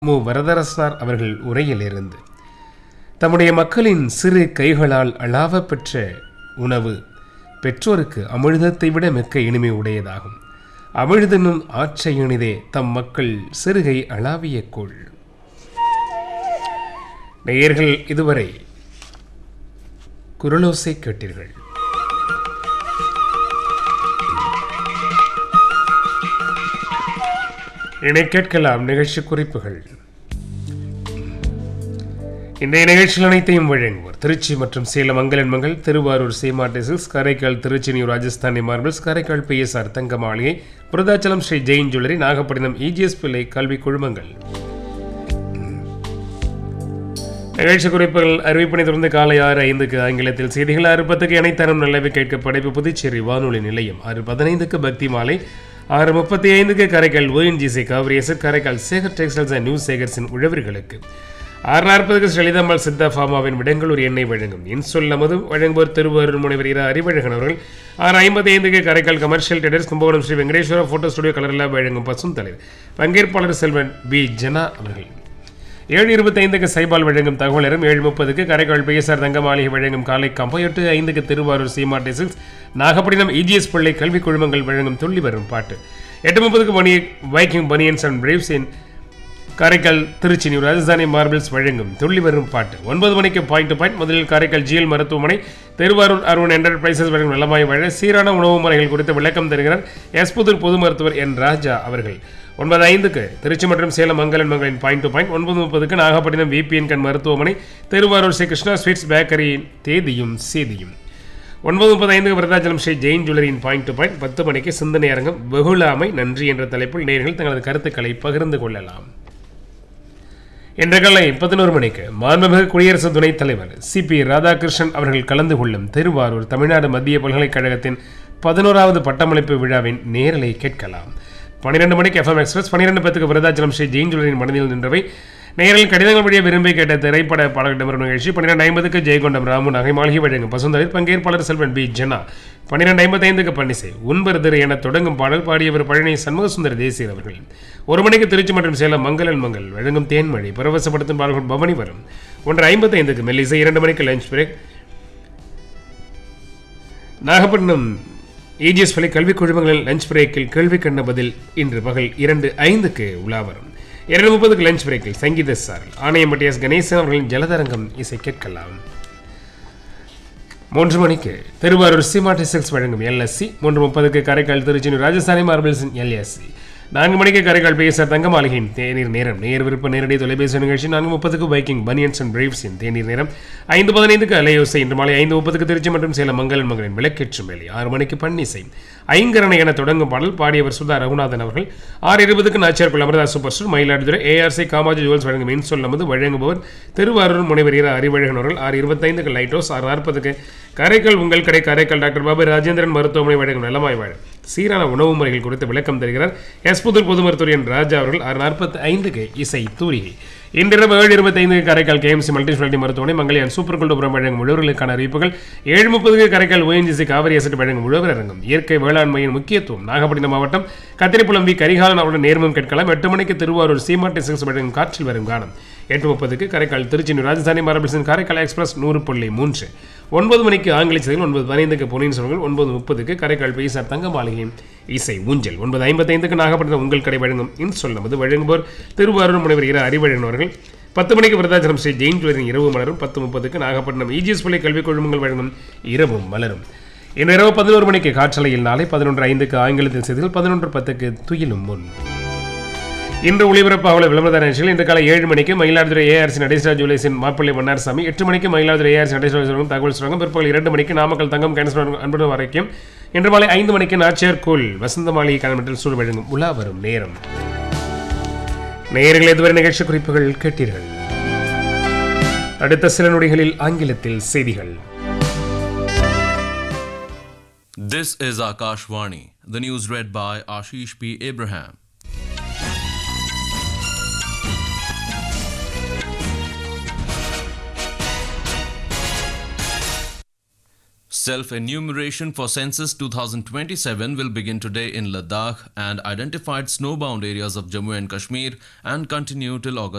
மு வரதரசார் அவர்கள் உரையிலிருந்து தம்முடைய மக்களின் சிறு கைகளால் அளாவப் பெற்ற உணவு பெற்றோருக்கு அமிழ்தத்தை விட மிக்க இனிமை உடையதாகும் அமிழ்தனும் ஆற்றை இனிதே தம் மக்கள் சிறுகை அளாவிய கொள் நேயர்கள் இதுவரை குரலோசை கேட்டீர்கள் இணை கேட்கலாம் நிகழ்ச்சி குறிப்புகள் இன்றைய நிகழ்ச்சிகள் அனைத்தையும் வழங்குவோர் திருச்சி மற்றும் சேலம் மங்கலன் மங்கள் திருவாரூர் சீமாட்டி சில்க்ஸ் காரைக்கால் திருச்சினியூர் ராஜஸ்தானி மார்பிள்ஸ் காரைக்கால் பிஎஸ்ஆர் தங்க மாளிகை புரதாச்சலம் ஸ்ரீ ஜெயின் ஜுவல்லரி நாகப்பட்டினம் இஜிஎஸ் பிள்ளை கல்வி குழுமங்கள் நிகழ்ச்சி குறிப்புகள் அறிவிப்பினை தொடர்ந்து காலை ஆறு ஐந்துக்கு ஆங்கிலத்தில் செய்திகள் ஆறு பத்துக்கு இணைத்தரம் நல்லவை கேட்க படைப்பு புதுச்சேரி வானொலி நிலையம் ஆறு பதினைந்துக்கு பக்தி மாலை ஆறு முப்பத்தி ஐந்துக்கு காரைக்கால் ஓஎன்ஜிசி காவிரி எஸ்எட் Karaikal Sekar textiles and news சேகர்ஸின் உழவர்களுக்கு ஆறு நாற்பதுக்கு ஸ்ரீலிதம்மாள் சித்தா ஃபார்மாவின் விடங்களூர் எண்ணெய் வழங்கும் இன்சொல் நமது வழங்குவோர் திருவாரூர் முனைவர் இரா அறிவழகன் அவர்கள் ஆறு ஐம்பத்தி ஐந்துக்கு Karaikal commercial traders Kumbakonam Shri Venkateswara photo studio கலரில் வழங்கும் பசும் தலைவர் பங்கேற்பாளர் செல்வன் பி ஜனா அவர்கள் ஏழு இருபத்தைந்துக்கு சைபால் வழங்கும் தகவல் நேரம் ஏழு முப்பதுக்கு காரைக்கால் பிஎஸ்ஆர் தங்க மாளிகை வழங்கும் காலை கம்போ எட்டு ஐந்துக்கு திருவாரூர் சீமாட்டி சிக்ஸ் நாகப்பட்டினம் இஜிஎஸ் பிள்ளை கல்விக் குழுமங்கள் வழங்கும் துள்ளி வரும் பாட்டு எட்டு முப்பதுக்கு பனி Viking banians and braves in Karaikal Trichy new Rajasthani marbles வழங்கும் துள்ளி வரும் பாட்டு ஒன்பது மணிக்கு பாயிண்ட் டு பாயிண்ட் முதலில் காரைக்கால் ஜிஎல் மருத்துவமனை திருவாரூர் அருண் என்டர்பிரைசஸ் வழங்கும் நலமாய் வழ சீரான உணவு முறைகள் குறித்து விளக்கம் தருகிறார் எஸ் புதூர் பொது மருத்துவர் என் ராஜா அவர்கள் ஒன்பது ஐந்துக்கு திருச்சி மற்றும் சேலம் மங்கலன் மங்களின் பாயிண்ட் டு பாயிண்ட் ஒன்பது முப்பதுக்கு நாகப்பட்டினம் விபிஎன் கண் மருத்துவமனை திருவாரூர் ஸ்ரீ கிருஷ்ணா ஸ்வீட்ஸ் பேக்கரியின் தேதியும் சேதியும் ஒன்பது முப்பது ஐந்துக்கு விருதாச்சலம் ஸ்ரீ ஜெயின் ஜுவல்லரியின் பாயிண்ட் டு பாயிண்ட் பத்து மணிக்கு சிந்தனை அரங்கம் வெகுளாமை நன்றி என்ற தலைப்பில் நேயர்கள் தங்களது கருத்துக்களை பகிர்ந்து கொள்ளலாம் இன்று காலை பதினோரு மணிக்கு மாண்புமிகு குடியரசு துணைத் தலைவர் சி பி ராதாகிருஷ்ணன் அவர்கள் கலந்து கொள்ளும் திருவாரூர் தமிழ்நாடு மத்திய பல்கலைக்கழகத்தின் பதினோராவது பட்டமளிப்பு விழாவின் நேரலை கேட்கலாம் பன்னிரெண்டு மணிக்கு எஃப்எம் எக்ஸ்பிரஸ் பன்னிரெண்டு பத்துக்கு விருதாச்சலம் ஸ்ரீ ஜெயின் ஜுவலரின் மனதில் நின்றவை நேரில் கடிதங்கள் வழியாக விரும்பி கேட்ட திரைப்பட பாடல்களிடம் நிகழ்ச்சி பன்னிரெண்டு ஐம்பதுக்கு ஜெயகொண்டம் ராமு நகை மாளிகை வழங்கும் பசுந்தளிர் பங்கேற்பாளர் செல்வன் பி ஜனா பன்னிரெண்டு ஐம்பத்தைந்துக்கு பன்னிசை உன்பருதர் என தொடங்கும் பாடல் பாடியவர் பழனி சண்முகசுந்தர தேசியர் அவர்கள் ஒரு மணிக்கு திருச்சி மற்றும் சேலம் மங்களன் மங்கள் வழங்கும் தேன்மொழி பரவசப்படுத்தும் பாடல்கள் பவனி வரும் ஒன்று ஐம்பத்தைந்துக்கு மெல்லிசை இரண்டு மணிக்கு லஞ்ச் பிரேக் நாகப்பட்டினம் ஏஜிஎஸ் பள்ளி கல்விக் குழுமங்களில் லஞ்ச் பிரேக்கில் கேள்வி கண்ட பதில் இன்று பகல் இரண்டு ஐந்துக்கு உலா வரும் இரண்டு முப்பதுக்கு லஞ்ச் பிரேக்கில் சங்கீத சார் ஆணையம்பட்டி எஸ் கணேசன் அவர்களின் ஜலதரங்கம் இசை கேட்கலாம் மூன்று மணிக்கு திருவாரூர் சிமாட்டி சிக்ஸ் வழங்கும் எல்எஸ்சி மூன்று முப்பதுக்கு காரைக்கால் திருச்சி ராஜஸ்தானி மார்பிள்ஸின் எல்எஸ்சி நான்கு மணிக்கு காரைக்கால் பிஎஸ்ஆர் தங்க மாளிகையின் தேநீர் நேரம் நேர் விருப்ப நேரடி தொலைபேசி நிகழ்ச்சி நான்கு முப்பதுக்கு பைக்கிங் பனியன்ஸ் அண்ட் பிரேவ்ஸின் தேநீர் நேரம் ஐந்து பதினைந்துக்கு அலையோசை இன்று மாலை ஐந்து முப்பதுக்கு திருச்சி மற்றும் சேலம் மங்கலன் மகளின் விளக்கேற்றும் வேலை ஆறு மணிக்கு பன்னிசை ஐங்கரணை என தொடங்கும் பாடல் பாடியவர் சுதா ரகுநாதன் அவர்கள் ஆறு இருபதுக்கு நாச்சியார்குள் Amrita super store Mayiladuthurai ARC காமாஜி ஜுவல்ஸ் வழங்கும் இன்சொல் நமது வழங்குபவர் திருவாரூர் முனைவர் ஈர அறிவழகன் அவர்கள் ஆறு இருபத்தைந்துக்கு லைட் ஹவுஸ் ஆறு நாற்பதுக்கு காரைக்கால் உங்கள் கடை காரைக்கால் டாக்டர் பாபு ராஜேந்திரன் மருத்துவமனை வழங்கும் நலமாய் வாழ சீரான உணவு முறைகள் குறித்து விளக்கம் தருகிறார் எஸ் புதூர் பொது மருத்துவர் என் ராஜா அவர்கள் ஆறு நாற்பத்தி ஐந்துக்கு இசை தூரிகை இன்றிரவு ஏழு இருபத்தைந்துக்கு காரைக்கால் கேஎம்சி மல்டி ஸ்பெஷாலிட்டி மருத்துவமனை மங்கலியான் சூப்பர் குல்டுபுரம் வழங்கும் உழவர்களுக்கான அறிவிப்புகள் ஏழு முப்பதுக்கு காரைக்கால் ஓஎன்ஜிசி காவிரி அசட் வழங்கும் உழவர் அரங்கம் இயற்கை வேளாண்மையின் முக்கியத்துவம் நாகப்பட்டினம் மாவட்டம் கத்திரிப்புலம் வி கரிகாலன் அவருடன் நேர்முகம் கேட்கலாம் எட்டு மணிக்கு திருவாரூர் சீமாட்டி சிக்ஸ் வழங்கும் காற்றில் வரும் காலம் எட்டு முப்பதுக்கு காரைக்கால் திருச்சி ராஜஸ்தானி மாரபிள்ஸின் காரைக்கால் எக்ஸ்பிரஸ் நூறு புள்ளி மூன்று ஒன்பது மணிக்கு ஆங்கில செய்திகள் ஒன்பது பதினைந்துக்கு பொன்னியின் செல்வங்கள் ஒன்பது முப்பதுக்கு காரைக்கால் பேசார் தங்க மாளிகையின் இசை ஊஞ்சல் ஒன்பது ஐம்பத்தைந்துக்கு நாகப்பட்டினம் உங்கள் கடை வழங்கும் இன்சொல் நமது வழங்குவோர் திருவாரூர் முனைவர் இர அறிவழகன் அவர்கள் பத்து மணிக்கு விருதாச்சலம் ஸ்ரீ ஜெயின் ஜுவலரின் இரவு மலரும் பத்து முப்பதுக்கு நாகப்பட்டினம் இஜிஎஸ் பிள்ளை கல்விக் குழுமங்கள் வழங்கும் இரவும் மலரும் இன்று இரவு பதினோரு மணிக்கு காற்றலையில் நாளை பதினொன்று ஐந்துக்கு ஆங்கிலத்தில் செய்திகள் பதினொன்று பத்துக்கு துயிலும் முன் இன்று ஒளிபரப்பாக விளம்பரதார நிகழ்ச்சியில் இன்று காலை ஏழு மணிக்கு மயிலாடுதுறை ஏஆர்சி நடேஸ்வரா ஜுவலேசின் மாப்பிள்ளை மன்னார்சாமி எட்டு மணிக்கு மயிலாடுதுறை ஏஆர்சி நடேஸ்வரா தகவல் சொல்லுவாங்க பிற்பகல் இரண்டு மணிக்கு நாமக்கல் தங்கம் கேன்சர் அன்புடன் வரைக்கும் இன்று மாலை ஐந்து மணிக்கு நாச்சியார் கோல் வசந்த மாளிகை கலமட்டில் சூழ் வழங்கும் உலா வரும் நேரம் நேயர்கள் இதுவரை நிகழ்ச்சி குறிப்புகள் கேட்டீர்கள் அடுத்த சில நொடிகளில் ஆங்கிலத்தில் செய்திகள் This is Akashvani. The news read by Ashish P. Abraham. Self enumeration for Census 2027 will begin today in Ladakh and identified snowbound areas of Jammu and Kashmir and continue till August.